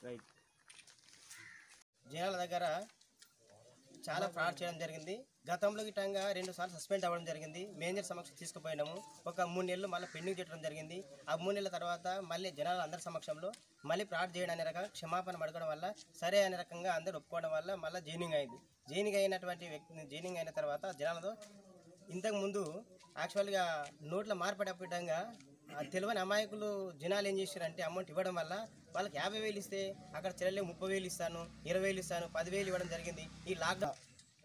right జనాల దగ్గర చాలా ఫ్రాడ్ చేయడం జరిగింది గతంలో గిట్టంగా రెండు సార్లు సస్పెండ్ అవ్వడం జరిగింది మేనేజర్ సమక్షం తీసుకుపోయినాము ఒక మూడు నెలలు మళ్ళీ పెండింగ్ చేయడం జరిగింది ఆ మూడు నెలల తర్వాత మళ్ళీ జనాల అందరి సమక్షంలో మళ్ళీ ఫ్రాడ్ చేయడం అనే రకంగా క్షమాపణ అడగడం వల్ల సరే అనే రకంగా అందరూ ఒప్పుకోవడం వల్ల మళ్ళీ జైనింగ్ అయింది జైనింగ్ అయినటువంటి వ్యక్తిని జైనింగ్ అయిన తర్వాత జనాలతో ఇంతకు ముందు యాక్చువల్గా నోట్ల మార్పడపడంగా ఆ తెలియని అమాయకులు జనాలు ఏం చేశారంటే అమౌంట్ ఇవ్వడం వల్ల వాళ్ళకి యాభై వేలు ఇస్తే అక్కడ చెల్లెలే ముప్పై వేలు ఇస్తాను ఇరవై వేలు ఇస్తాను పదివేలు ఇవ్వడం జరిగింది ఈ లాక్డౌన్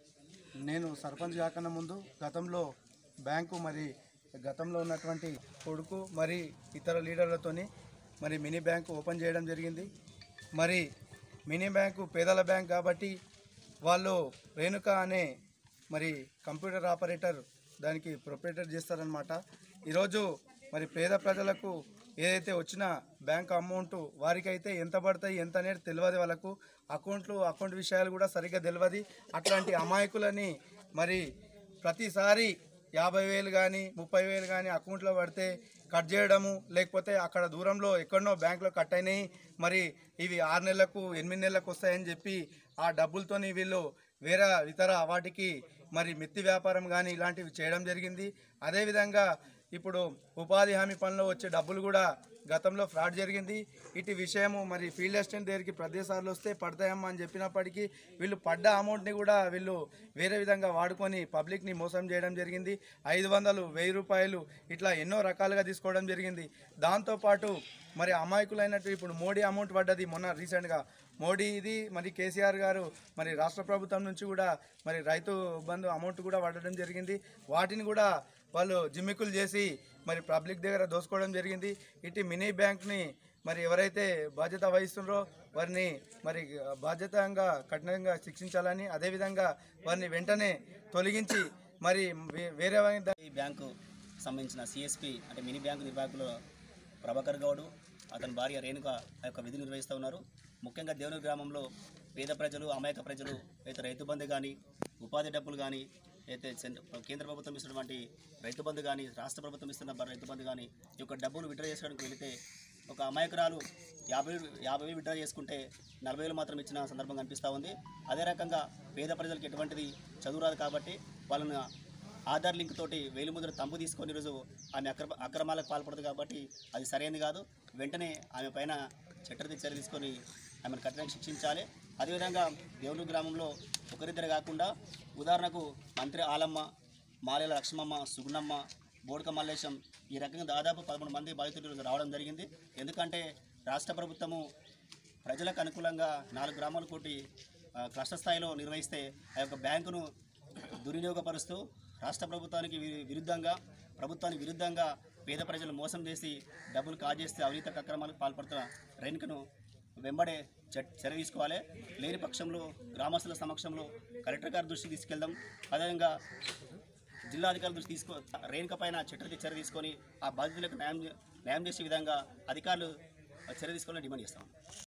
నేను సర్పంచ్ కాకన్నా ముందు గతంలో బ్యాంకు మరి గతంలో ఉన్నటువంటి కొడుకు మరి ఇతర లీడర్లతోని మరి మినీ బ్యాంకు ఓపెన్ చేయడం జరిగింది మరి మినీ బ్యాంకు పేదల బ్యాంక్ కాబట్టి వాళ్ళు రేణుక అనే మరి కంప్యూటర్ ఆపరేటర్ దానికి ప్రొపరేటర్ చేస్తారనమాట ఈరోజు మరి పేద ప్రజలకు ఏదైతే వచ్చిన బ్యాంక్ అమౌంట్ వారికైతే ఎంత పడతాయి ఎంత అనేది తెలియదు వాళ్ళకు అకౌంట్లు అకౌంట్ విషయాలు కూడా సరిగ్గా తెలియదు అట్లాంటి అమాయకులని మరి ప్రతిసారి యాభై వేలు కానీ ముప్పై వేలు కానీ అకౌంట్లో పడితే కట్ చేయడము లేకపోతే అక్కడ దూరంలో ఎక్కడనో బ్యాంకులో కట్ అయినాయి మరి ఇవి ఆరు నెలలకు ఎనిమిది నెలలకు వస్తాయని చెప్పి ఆ డబ్బులతోని వీళ్ళు వేరే ఇతర వాటికి మరి మిత్తి వ్యాపారం కానీ ఇలాంటివి చేయడం జరిగింది అదేవిధంగా ఇప్పుడు ఉపాధి హామీ పనిలో వచ్చే డబ్బులు కూడా గతంలో ఫ్రాడ్ జరిగింది ఇటు విషయము మరి ఫీల్డ్ అసిస్టెంట్ దగ్గరికి ప్రదేశాలు వస్తే పడతాయమ్మా అని చెప్పినప్పటికీ వీళ్ళు పడ్డ అమౌంట్ని కూడా వీళ్ళు వేరే విధంగా వాడుకొని పబ్లిక్ని మోసం చేయడం జరిగింది ఐదు వందలు వెయ్యి రూపాయలు ఇట్లా ఎన్నో రకాలుగా తీసుకోవడం జరిగింది దాంతోపాటు మరి అమాయకులైనట్టు ఇప్పుడు మోడీ అమౌంట్ పడ్డది మొన్న రీసెంట్గా మోడీ ఇది మరి కేసీఆర్ గారు మరి రాష్ట్ర ప్రభుత్వం నుంచి కూడా మరి రైతు బంధు అమౌంట్ కూడా పడడం జరిగింది వాటిని కూడా వాళ్ళు జిమ్మికులు చేసి మరి పబ్లిక్ దగ్గర దోసుకోవడం జరిగింది ఇటు మినీ బ్యాంక్ని మరి ఎవరైతే బాధ్యత వహిస్తున్నారో వారిని మరి బాధ్యతంగా కఠినంగా శిక్షించాలని అదేవిధంగా వారిని వెంటనే తొలగించి మరి వే- వేరే వారి ఈ బ్యాంకు సంబంధించిన సిఎస్పి అంటే మినీ బ్యాంకు నిర్వాహకులు ప్రభాకర్ గౌడ్ అతని భార్య రేణుక ఆ యొక్క విధి నిర్వహిస్తూ ఉన్నారు ముఖ్యంగా దేవుని గ్రామంలో పేద ప్రజలు అమాయక ప్రజలు అయితే రైతు బంధు కానీ ఉపాధి డబ్బులు కానీ అయితే సెంట్ర- కేంద్ర ప్రభుత్వం ఇస్తున్నటువంటి రైతు బంధు కానీ రాష్ట్ర ప్రభుత్వం ఇస్తున్న బ- రైతు బంధు కానీ ఈ యొక్క డబ్బులు విడ్రా చేసుకోవడానికి వెళితే ఒక అమాయకురాలు యాభై యాభై వేలు విడ్రా చేసుకుంటే నలభై వేలు మాత్రం ఇచ్చిన సందర్భం కనిపిస్తూ ఉంది అదే రకంగా పేద ప్రజలకు ఎటువంటిది చదువు రాదు కాబట్టి వాళ్ళని ఆధార్ లింక్ తోటి వేలిముద్ర తంపు తీసుకొని ఈరోజు ఆమె అక్రమ అక్రమాలకు పాల్పడదు కాబట్టి అది సరైనది కాదు వెంటనే ఆమె పైన చట్టరీతి చర్య తీసుకొని ఆమెను కఠినంగా శిక్షించాలి అదేవిధంగా దేవుని గ్రామంలో ఒకరిద్దరు కాకుండా ఉదాహరణకు మంత్రి ఆలమ్మ మాలేల లక్ష్మమ్మ సుగుణమ్మ బోడక మల్లేశం ఈ రకంగా దాదాపు పదమూడు మంది బాధితులు ఈరోజు రావడం జరిగింది ఎందుకంటే రాష్ట్ర ప్రభుత్వము ప్రజలకు అనుకూలంగా నాలుగు గ్రామాలు కోటి ఆ, క్లస్టర్ స్థాయిలో నిర్వహిస్తే ఆ యొక్క బ్యాంకును దుర్వినియోగపరుస్తూ రాష్ట్ర ప్రభుత్వానికి వి- విరుద్ధంగా ప్రభుత్వానికి విరుద్ధంగా పేద ప్రజలు మోసం చేసి డబ్బులు కాజేస్తే అవినీతి అక్రమాలకు పాల్పడుతున్న రేణుకను వెంబడే చట్- చర్య తీసుకోవాలి లేని పక్షంలో గ్రామస్తుల సమక్షంలో కలెక్టర్ గారి దృష్టికి తీసుకెళ్దాం అదేవిధంగా జిల్లాధికారుల దృష్టి తీసుకో రేణుక పైన చట్టరీతి చర్య తీసుకొని ఆ బాధితులకు న్యాయం చే- న్యాయం చేసే విధంగా అధికారులు చర్య తీసుకోవాలని డిమాండ్ చేస్తాం